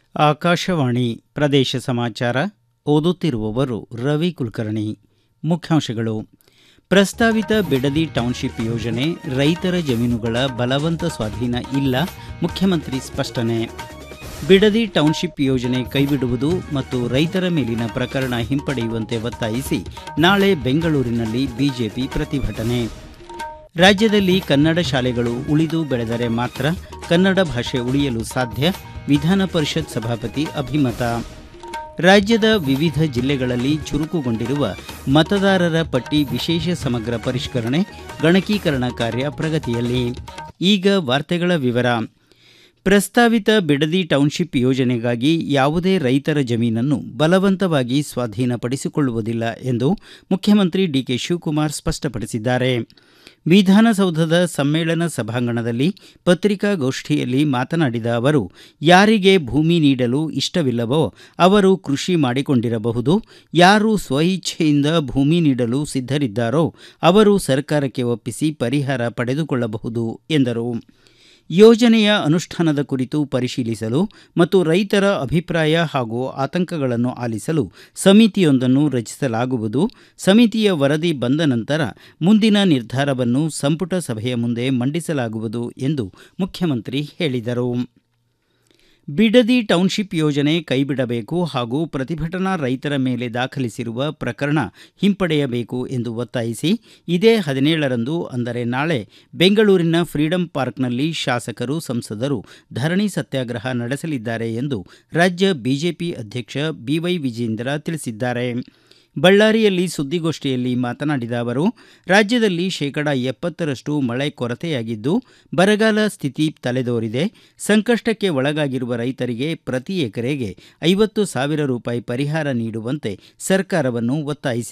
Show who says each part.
Speaker 1: ಆಕಾಶವಾಣಿ ಪ್ರದೇಶ ಸಮಾಚಾರ ಓದುತ್ತಿರುವವರು ರವಿ ಕುಲಕರ್ಣಿ ಮುಖ್ಯಾಂಶಗಳು ಪ್ರಸ್ತಾವಿತ ಬಿಡದಿ ಟೌನ್ಶಿಪ್ ಯೋಜನೆ ರೈತರ ಜಮೀನುಗಳ ಬಲವಂತ ಸ್ವಾಧೀನ ಇಲ್ಲ ಮುಖ್ಯಮಂತ್ರಿ ಸ್ಪಷ್ಟನೆ ಬಿಡದಿ ಟೌನ್ಶಿಪ್ ಯೋಜನೆ ಕೈಬಿಡುವುದು ಮತ್ತು ರೈತರ ಮೇಲಿನ ಪ್ರಕರಣ ಹಿಂಪಡೆಯುವಂತೆ ಒತ್ತಾಯಿಸಿ ನಾಳೆ ಬೆಂಗಳೂರಿನಲ್ಲಿ ಬಿಜೆಪಿ ಪ್ರತಿಭಟನೆ ರಾಜ್ಯದಲ್ಲಿ ಕನ್ನಡ ಶಾಲೆಗಳು ಉಳಿದು ಬೆಳೆದರೆ ಮಾತ್ರ ಕನ್ನಡ ಭಾಷೆ ಉಳಿಯಲು ಸಾಧ್ಯ ವಿಧಾನ ಪರಿಷತ್ ಸಭಾಪತಿ ಅಭಿಮತ ರಾಜ್ಯದ ವಿವಿಧ ಜಿಲ್ಲೆಗಳಲ್ಲಿ ಚುರುಕುಗೊಂಡಿರುವ ಮತದಾರರ ಪಟ್ಟಿ ವಿಶೇಷ ಸಮಗ್ರ ಪರಿಷ್ಕರಣೆ ಗಣಕೀಕರಣ ಕಾರ್ಯ ಪ್ರಗತಿಯಲ್ಲಿ ಈಗ ವಾರ್ತೆಗಳ ವಿವರ ಪ್ರಸ್ತಾವಿತ ಬಿಡದಿ ಟೌನ್ಶಿಪ್ ಯೋಜನೆಗಾಗಿ ಯಾವುದೇ ರೈತರ ಜಮೀನನ್ನು ಬಲವಂತವಾಗಿ ಸ್ವಾಧೀನಪಡಿಸಿಕೊಳ್ಳುವುದಿಲ್ಲ ಎಂದು ಮುಖ್ಯಮಂತ್ರಿ ಡಿಕೆ ಶಿವಕುಮಾರ್ ಸ್ಪಷ್ಟಪಡಿಸಿದ್ದಾರೆ ವಿಧಾನಸೌಧದ ಸಮ್ಮೇಳನ ಸಭಾಂಗಣದಲ್ಲಿ ಪತ್ರಿಕಾಗೋಷ್ಠಿಯಲ್ಲಿ ಮಾತನಾಡಿದ ಅವರು ಯಾರಿಗೆ ಭೂಮಿ ನೀಡಲು ಇಷ್ಟವಿಲ್ಲವೋ ಅವರು ಕೃಷಿ ಮಾಡಿಕೊಂಡಿರಬಹುದು ಯಾರು ಸ್ವಇಚ್ಛೆಯಿಂದ ಭೂಮಿ ನೀಡಲು ಸಿದ್ಧರಿದ್ದಾರೋ ಅವರು ಸರ್ಕಾರಕ್ಕೆ ಒಪ್ಪಿಸಿ ಪರಿಹಾರ ಪಡೆದುಕೊಳ್ಳಬಹುದು ಎಂದರು ಯೋಜನೆಯ ಅನುಷ್ಠಾನದ ಕುರಿತು ಪರಿಶೀಲಿಸಲು ಮತ್ತು ರೈತರ ಅಭಿಪ್ರಾಯ ಹಾಗೂ ಆತಂಕಗಳನ್ನು ಆಲಿಸಲು ಸಮಿತಿಯೊಂದನ್ನು ರಚಿಸಲಾಗುವುದು ಸಮಿತಿಯ ವರದಿ ಬಂದ ನಂತರ ಮುಂದಿನ ನಿರ್ಧಾರವನ್ನು ಸಂಪುಟ ಸಭೆಯ ಮುಂದೆ ಮಂಡಿಸಲಾಗುವುದು ಎಂದು ಮುಖ್ಯಮಂತ್ರಿ ಹೇಳಿದರು ಬಿಡದಿ ಟೌನ್ಶಿಪ್ ಯೋಜನೆ ಕೈಬಿಡಬೇಕು ಹಾಗೂ ಪ್ರತಿಭಟನಾ ರೈತರ ಮೇಲೆ ದಾಖಲಿಸಿರುವ ಪ್ರಕರಣ ಹಿಂಪಡೆಯಬೇಕು ಎಂದು ಒತ್ತಾಯಿಸಿ ಇದೇ ಹದಿನೇಳರಂದು ಅಂದರೆ ನಾಳೆ ಬೆಂಗಳೂರಿನ ಫ್ರೀಡಂ ಪಾರ್ಕ್ನಲ್ಲಿ ಶಾಸಕರು ಸಂಸದರು ಧರಣಿ ಸತ್ಯಾಗ್ರಹ ನಡೆಸಲಿದ್ದಾರೆ ಎಂದು ರಾಜ್ಯ ಬಿಜೆಪಿ ಅಧ್ಯಕ್ಷ ಬಿವೈ ವಿಜೇಂದ್ರ ತಿಳಿಸಿದ್ದಾರೆ ಬಳ್ಳಾರಿಯಲ್ಲಿ ಸುದ್ದಿಗೋಷ್ಠಿಯಲ್ಲಿ ಮಾತನಾಡಿದ ಅವರು ರಾಜ್ಯದಲ್ಲಿ ಶೇಕಡಾ ಎಪ್ಪತ್ತರಷ್ಟು ಮಳೆ ಕೊರತೆಯಾಗಿದ್ದು ಬರಗಾಲ ಸ್ಥಿತಿ ತಲೆದೋರಿದೆ ಸಂಕಷ್ಟಕ್ಕೆ ಒಳಗಾಗಿರುವ ರೈತರಿಗೆ ಪ್ರತಿ ಎಕರೆಗೆ ಐವತ್ತು ಸಾವಿರ ರೂಪಾಯಿ ಪರಿಹಾರ ನೀಡುವಂತೆ ಸರ್ಕಾರವನ್ನು ಒತ್ತಾಯಿಸಿದ್ದಾರೆ